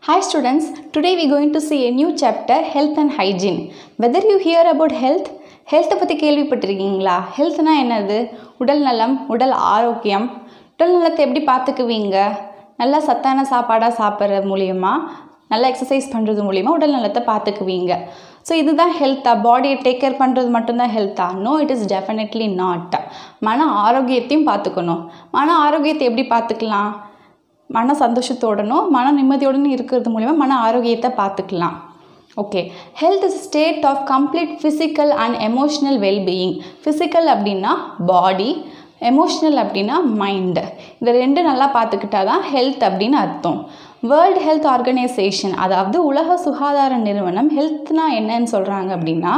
Hi students, today we are going to see a new chapter Health and Hygiene. Whether you hear about health, ஹெல்த்தை பற்றி கேள்விப்பட்டிருக்கீங்களா ஹெல்த்னா என்னது உடல் நலம் உடல் ஆரோக்கியம் உடல் நலத்தை எப்படி பார்த்துக்குவீங்க நல்லா சத்தான சாப்பாடாக சாப்பிட்றது மூலியமா நல்லா எக்ஸசைஸ் பண்ணுறது மூலிமா உடல் நலத்தை பார்த்துக்குவீங்க ஸோ இதுதான் ஹெல்த்தா பாடியை டேக் கேர் பண்ணுறது மட்டும்தான் ஹெல்த்தா no it is definitely not மன ஆரோக்கியத்தையும் பார்த்துக்கணும் மன ஆரோக்கியத்தை எப்படி பார்த்துக்கலாம் மன சந்தோஷத்தோடனும் மன நிம்மதியோடனும் இருக்கிறது மூலிமா மன ஆரோக்கியத்தை பார்த்துக்கலாம் okay health is state of complete physical and emotional wellbeing physical அப்படின்னா பாடி எமோஷ்னல் அப்படின்னா மைண்டு இந்த ரெண்டு நல்லா பார்த்துக்கிட்டா தான் ஹெல்த் அப்படின்னு அர்த்தம் வேர்ல்டு ஹெல்த் ஆர்கனைசேஷன் அதாவது உலக சுகாதார நிறுவனம் ஹெல்த்னா என்னன்னு சொல்கிறாங்க அப்படின்னா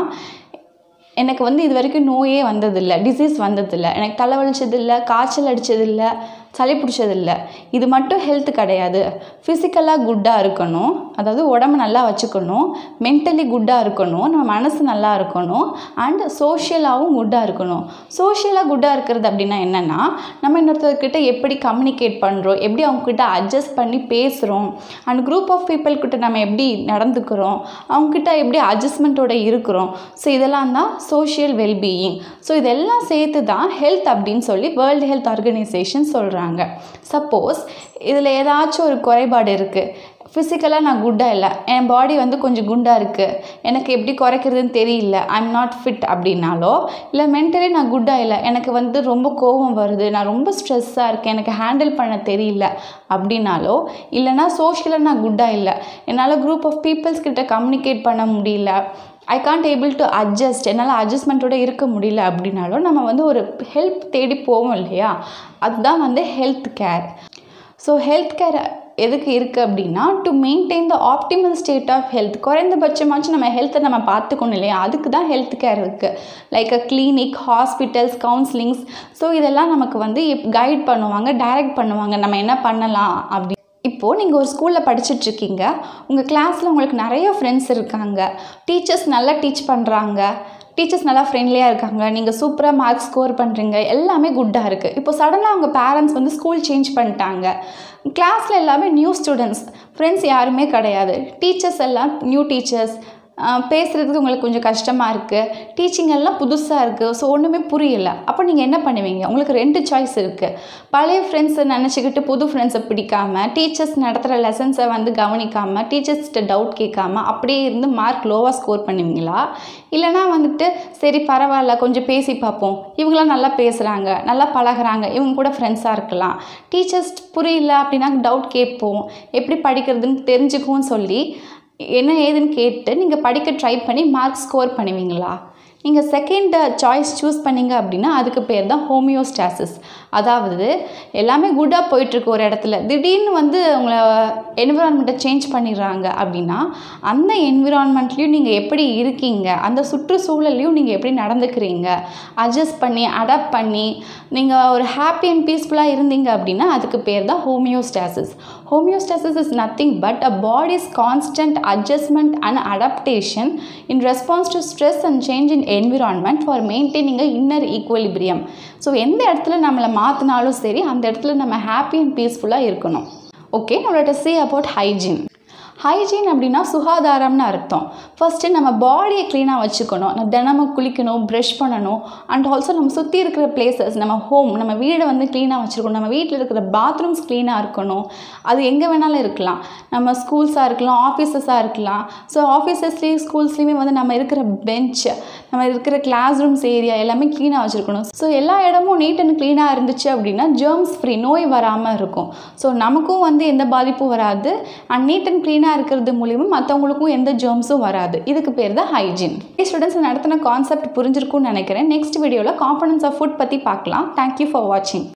எனக்கு வந்து இது வரைக்கும் நோயே வந்ததில்லை டிசீஸ் வந்ததில்லை எனக்கு தலை வலிச்சதில்லை காய்ச்சல் அடித்ததில்லை சளி பிடிச்சதில்லை இது மட்டும் ஹெல்த் கிடையாது ஃபிசிக்கலாக குட்டாக இருக்கணும் அதாவது உடம்பு நல்லா வச்சுக்கணும் மென்டலி குட்டாக இருக்கணும் நம்ம மனசு நல்லா இருக்கணும் அண்ட் சோஷியலாகவும் குட்டாக இருக்கணும் சோஷியலாக குட்டாக இருக்கிறது அப்படின்னா என்னென்னா நம்ம இன்னொருத்தர்கிட்ட எப்படி கம்யூனிகேட் பண்ணுறோம் எப்படி அவங்கக்கிட்ட அட்ஜஸ்ட் பண்ணி பேசுகிறோம் அண்ட் குரூப் ஆஃப் பீப்புள் கிட்ட நம்ம எப்படி நடந்துக்கிறோம் அவங்கக்கிட்ட எப்படி அட்ஜஸ்ட்மெண்ட்டோட இருக்கிறோம் ஸோ இதெல்லாம் தான் சோஷியல் வெல்பீயிங் ஸோ இதெல்லாம் சேர்த்து தான் ஹெல்த் அப்படின்னு சொல்லி வேர்ல்டு ஹெல்த் ஆர்கனைசேஷன் சொல்கிறாங்க சப்போஸ் இதில் ஏதாச்சும் ஒரு குறைபாடு இருக்குது ஃபிசிக்கலாக நான் குட்டாக இல்லை என் பாடி வந்து கொஞ்சம் குண்டாக இருக்குது எனக்கு எப்படி குறைக்கிறதுன்னு தெரியல ஐ எம் நாட் ஃபிட் அப்படின்னாலோ இல்லை மென்டலி நான் குட்டாக இல்லை எனக்கு வந்து ரொம்ப கோபம் வருது நான் ரொம்ப ஸ்ட்ரெஸ்ஸாக இருக்கேன் எனக்கு ஹேண்டில் பண்ண தெரியல அப்படின்னாலோ இல்லைனா சோஷியலாக நான் குட்டாக இல்லை என்னால் குரூப் ஆஃப் பீப்புள்ஸ் கிட்ட கம்யூனிகேட் பண்ண முடியல I can't able to adjust என்னால் அட்ஜஸ்ட்மெண்ட்டோட இருக்க முடியல அப்படின்னாலும் நம்ம வந்து ஒரு ஹெல்ப் தேடி போவோம் இல்லையா அதுதான் வந்து health care so health care எதுக்கு இருக்குது அப்படின்னா to maintain the optimal state of health குறைந்தபட்சமாச்சும் நம்ம ஹெல்த்தை நம்ம பார்த்துக்கணும் இல்லையா அதுக்கு தான் ஹெல்த் கேர் இருக்குது like a clinic hospitals counsellings so இதெல்லாம் நமக்கு வந்து கைட் பண்ணுவாங்க டைரக்ட் பண்ணுவாங்க நம்ம என்ன பண்ணலாம் அப்படி இப்போது நீங்கள் ஒரு ஸ்கூலில் படிச்சுட்ருக்கீங்க உங்கள் கிளாஸில் உங்களுக்கு நிறைய ஃப்ரெண்ட்ஸ் இருக்காங்க டீச்சர்ஸ் நல்லா டீச் பண்ணுறாங்க டீச்சர்ஸ் நல்லா ஃப்ரெண்ட்லியாக இருக்காங்க நீங்கள் சூப்பராக மார்க் ஸ்கோர் பண்ணுறீங்க எல்லாமே குட்டாக இருக்குது இப்போ சடனாக அவங்க பேரண்ட்ஸ் வந்து ஸ்கூல் சேஞ்ச் பண்ணிட்டாங்க கிளாஸில் எல்லாமே நியூ ஸ்டூடெண்ட்ஸ் ஃப்ரெண்ட்ஸ் யாருமே கிடையாது டீச்சர்ஸ் எல்லாம் நியூ டீச்சர்ஸ் பேசுகிறதுக்கு உங்களுக்கு கொஞ்சம் கஷ்டமாக இருக்குது டீச்சிங் எல்லாம் புதுசாக இருக்குது ஸோ ஒன்றுமே புரியல அப்போ நீங்கள் என்ன பண்ணுவீங்க உங்களுக்கு ரெண்டு சாய்ஸ் இருக்குது பழைய ஃப்ரெண்ட்ஸை நினச்சிக்கிட்டு புது ஃப்ரெண்ட்ஸை பிடிக்காம டீச்சர்ஸ் நடத்துகிற லெசன்ஸை வந்து கவனிக்காமல் டீச்சர்ஸ்கிட்ட டவுட் கேட்காம அப்படியே இருந்து மார்க் லோவாக ஸ்கோர் பண்ணுவீங்களா இல்லைனா வந்துட்டு சரி பரவாயில்ல கொஞ்சம் பேசி பார்ப்போம் இவங்களாம் நல்லா பேசுகிறாங்க நல்லா பழகிறாங்க இவங்க கூட ஃப்ரெண்ட்ஸாக இருக்கலாம் டீச்சர்ஸ் புரியல அப்படின்னா டவுட் கேட்போம் எப்படி படிக்கிறதுன்னு தெரிஞ்சுக்குவோன்னு சொல்லி என்ன ஏதுன்னு கேட்டு நீங்கள் படிக்க ட்ரை பண்ணி மார்க் ஸ்கோர் பண்ணுவீங்களா நீங்கள் செகண்ட் சாய்ஸ் சூஸ் பண்ணீங்க அப்படின்னா அதுக்கு பேர் தான் ஹோமியோஸ்டாசிஸ் அதாவது எல்லாமே குட்டாக போயிட்டுருக்கு ஒரு இடத்துல திடீர்னு வந்து உங்களை என்விரான்மெண்ட்டை சேஞ்ச் பண்ணிடுறாங்க அப்படின்னா அந்த என்விரான்மெண்ட்லேயும் நீங்கள் எப்படி இருக்கீங்க அந்த சுற்றுச்சூழல்லையும் நீங்கள் எப்படி நடந்துக்கிறீங்க அட்ஜஸ்ட் பண்ணி அடாப்ட் பண்ணி நீங்கள் ஒரு ஹாப்பி அண்ட் பீஸ்ஃபுல்லாக இருந்தீங்க அப்படின்னா அதுக்கு பேர் தான் homeostasis homeostasis is nothing but a body's constant adjustment and adaptation in response to stress and change in environment for maintaining a inner equilibrium so எந்த இடத்துல நம்மளை மாற்றினாலும் சரி அந்த இடத்துல நம்ம ஹாப்பி அண்ட் பீஸ்ஃபுல்லாக இருக்கணும் ஓகே நம்மளோட சி அபவுட் ஹைஜீன் ஹைஜீன் அப்படின்னா சுகாதாரம்னு அர்த்தம் ஃபஸ்ட்டு நம்ம பாடியை க்ளீனாக வச்சுக்கணும் நம்ம தினமும் குளிக்கணும் ப்ரஷ் பண்ணணும் அண்ட் ஆல்சோ நம்ம சுற்றி இருக்கிற பிளேசஸ் நம்ம ஹோம் நம்ம வீடை வந்து க்ளீனாக வச்சுருக்கணும் நம்ம வீட்டில் இருக்கிற பாத்ரூம்ஸ் க்ளீனாக இருக்கணும் அது எங்கே வேணாலும் இருக்கலாம் நம்ம ஸ்கூல்ஸாக இருக்கலாம் ஆஃபீஸஸாக இருக்கலாம் ஸோ ஆஃபீஸஸ்லேயும் ஸ்கூல்ஸ்லேயுமே வந்து நம்ம இருக்கிற பெஞ்ச் நம்ம இருக்கிற கிளாஸ் ரூம்ஸ் ஏரியா எல்லாமே க்ளீனாக வச்சுருக்கணும் ஸோ எல்லா இடமும் நீட் அண்ட் க்ளீனாக இருந்துச்சு அப்படின்னா ஜேர்ம்ஸ் ஃப்ரீ நோய் வராமல் இருக்கும் ஸோ நமக்கும் வந்து எந்த பாதிப்பும் வராது அண்ட் நீட் அண்ட் க்ளீனாக இருக்கிறது மூலிமா மற்றவங்களுக்கும் எந்த ஜேர்ம்ஸும் வராது இதுக்கு பேர் தான் ஹைஜீன் ஸ்டூடெண்ட்ஸ் நடத்தின கான்செப்ட் புரிஞ்சிருக்கும்னு நினைக்கிறேன் நெக்ஸ்ட் வீடியோவில் காம்பனன்ஸ் ஆஃப் ஃபுட் பற்றி பார்க்கலாம் தேங்க்யூ ஃபார் வாட்சிங்